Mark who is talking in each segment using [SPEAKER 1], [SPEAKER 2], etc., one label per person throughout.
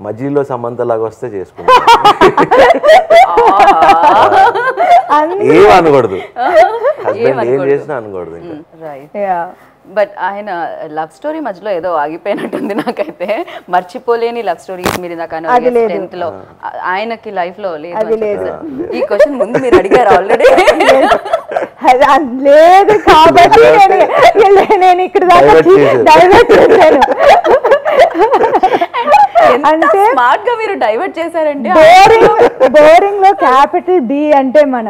[SPEAKER 1] మధ్యలో సమంత లాగా వస్తే చేసుకుంటాను ఏం అనకూడదు హస్బెండ్ ఏం చేసినా అనకూడదు ఇంకా
[SPEAKER 2] రైట్
[SPEAKER 3] యా
[SPEAKER 2] బట్ ఆయన లవ్ స్టోరీ మధ్యలో ఏదో ఆగిపోయినట్టుంది నాకైతే మర్చిపోలేని లవ్ స్టోరీస్ మీరు ఇందాక
[SPEAKER 3] అది లేదు.
[SPEAKER 2] టెన్త్ లో ఆ- ఆయనకి లైఫ్ లో లేదు
[SPEAKER 3] అది
[SPEAKER 2] అని
[SPEAKER 3] లేదు.
[SPEAKER 2] చెప్పేసి. ఈ క్వశ్చన్ ముందు మీరు అడిగారు ఆల్రెడీ
[SPEAKER 3] అది అది లేదు కాబట్టి నేను నేను ఇక్కడ దాకా
[SPEAKER 1] Divert చేశారు.
[SPEAKER 3] డైవర్ట్ చేశాను
[SPEAKER 2] అంటే స్మార్ట్ గా మీరు డైవర్ట్ చేశారంటే
[SPEAKER 3] బోరింగ్ బోరింగ్ లో క్యాపిటల్ బి అంటే మన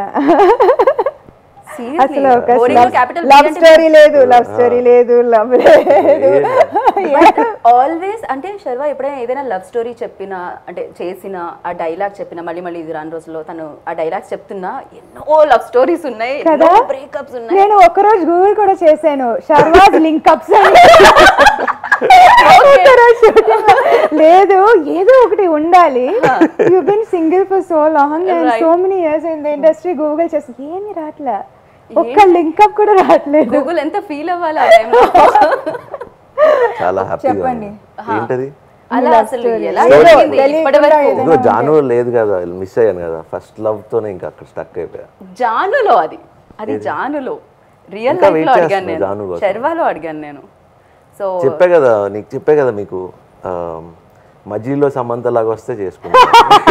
[SPEAKER 3] అసలు ఒక
[SPEAKER 2] క్యాపిటల్
[SPEAKER 3] లవ్ స్టోరీ లేదు లవ్ స్టోరీ లేదు లవ్ లేదు
[SPEAKER 2] ఆల్వేస్ అంటే శర్వా ఎప్పుడైనా ఏదైనా లవ్ స్టోరీ చెప్పినా అంటే చేసిన ఆ డైలాగ్ చెప్పినా మళ్ళీ మళ్ళీ ఇది రాని రోజుల్లో తను ఆ డైలాగ్స్ చెప్తున్నా ఎన్నో లవ్ స్టోరీస్ ఉన్నాయి
[SPEAKER 3] కదా
[SPEAKER 2] ఎన్నో బ్రేకప్స్ ఉన్నాయి
[SPEAKER 3] నేను ఒకరోజు గూగుల్ కూడా చేశాను షర్వాజ్ లింకప్స్ అని ఒక్కరోజు shooting లో. లేదు ఏదో ఒకటి ఉండాలి you been single for so long and
[SPEAKER 2] Right.
[SPEAKER 3] So many years in the industry Google చేసి ఏమి రావట్లే ఒక్క లింకప్ కూడా రావట్లేదు
[SPEAKER 2] గూగుల్ ఎంత ఫీల్ అవ్వాలి ఆ టైంలో
[SPEAKER 1] చాలా హ్యాపీగా
[SPEAKER 3] చెప్పండి.
[SPEAKER 1] ఏంటది
[SPEAKER 2] అలా అసలు ఎలా
[SPEAKER 3] ఏదో
[SPEAKER 2] జరిగింది
[SPEAKER 3] తెలియకుండా
[SPEAKER 2] ఇప్పటి వరకు
[SPEAKER 3] ఏదో.
[SPEAKER 1] ఇదిగో జాను లేదు కదా మిస్ అయ్యాను కదా ఫస్ట్ లవ్ తోనే ఇంకా అక్కడ స్టక్ అయిపోయా
[SPEAKER 2] జానులో అది అది జానులో రియల్
[SPEAKER 1] ఇంకా
[SPEAKER 2] లైఫ్
[SPEAKER 1] wait
[SPEAKER 2] లో అడిగాను
[SPEAKER 1] చేస్తున్నా
[SPEAKER 2] నేను
[SPEAKER 1] జాను కోసం.
[SPEAKER 2] శర్వాలో అడిగాను నేను సో
[SPEAKER 1] చెప్పే కదా నీకు చెప్పే కదా మీకు ఆ, మధ్యలో సమంత లాగా వస్తే చేసుకుంటాను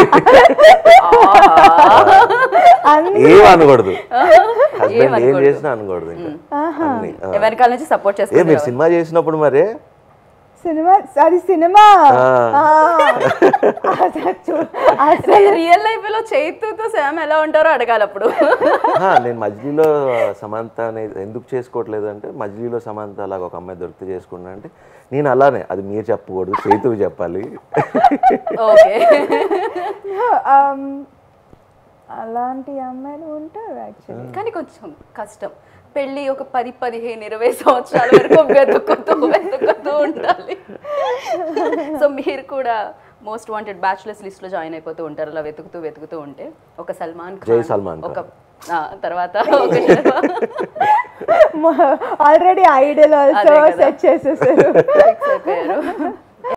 [SPEAKER 1] ఏం అనకూడదు హస్బెండ్ ఏం చేసినా అనకూడదు ఇంకా అన్ని. ఆ.
[SPEAKER 2] వెనకాల నుంచి సపోర్ట్
[SPEAKER 1] ఏ
[SPEAKER 2] చేసుకుంటారు
[SPEAKER 1] మీరు సినిమా చేసినప్పుడు మరే
[SPEAKER 3] సినిమా అది సినిమా
[SPEAKER 1] ఆ.
[SPEAKER 3] ఆ. అసలు చూ- అసలు
[SPEAKER 2] రియల్ లైఫ్ లో చైతుతో శామ్ ఎలా ఉంటారో అడగాలి అప్పుడు
[SPEAKER 1] ఆ, నేను మజిలీలో సమంత అనేది ఎందుకు చేసుకోవట్లేదు అంటే మజిలీలో సమంత అలాగ ఒక అమ్మాయి దొరికితే చేసుకున్నా అంటే నేను అలానే అది మీరు చెప్పకూడదు చైతుకు చెప్పాలి
[SPEAKER 2] ఓకే
[SPEAKER 3] um, అలాంటి అమ్మాయిలు ఉంటారు యాక్చువల్లీ
[SPEAKER 2] కానీ కొంచెం కష్టం పెళ్ళి ఒక పది పదిహేను ఇరవై సంవత్సరాల వరకు వెతుకుతూ వెతుకుతూ ఉండాలి సో మీరు కూడా మోస్ట్ వాంటెడ్ బ్యాచులర్స్ లిస్ట్ లో జాయిన్ అయిపోతూ ఉంటారు అలా వెతుకుతూ వెతుకుతూ ఉంటే ఒక సల్మాన్
[SPEAKER 1] జై
[SPEAKER 2] ఖాన్
[SPEAKER 1] సల్మాన్
[SPEAKER 2] ఒక ఆ, తర్వాత ఒక శర్వా
[SPEAKER 3] ఆల్రెడీ ఐడల్ ఆల్సో
[SPEAKER 2] అదే కదా.
[SPEAKER 3] సెట్ చేసేసారు
[SPEAKER 2] fix అయిపోయారు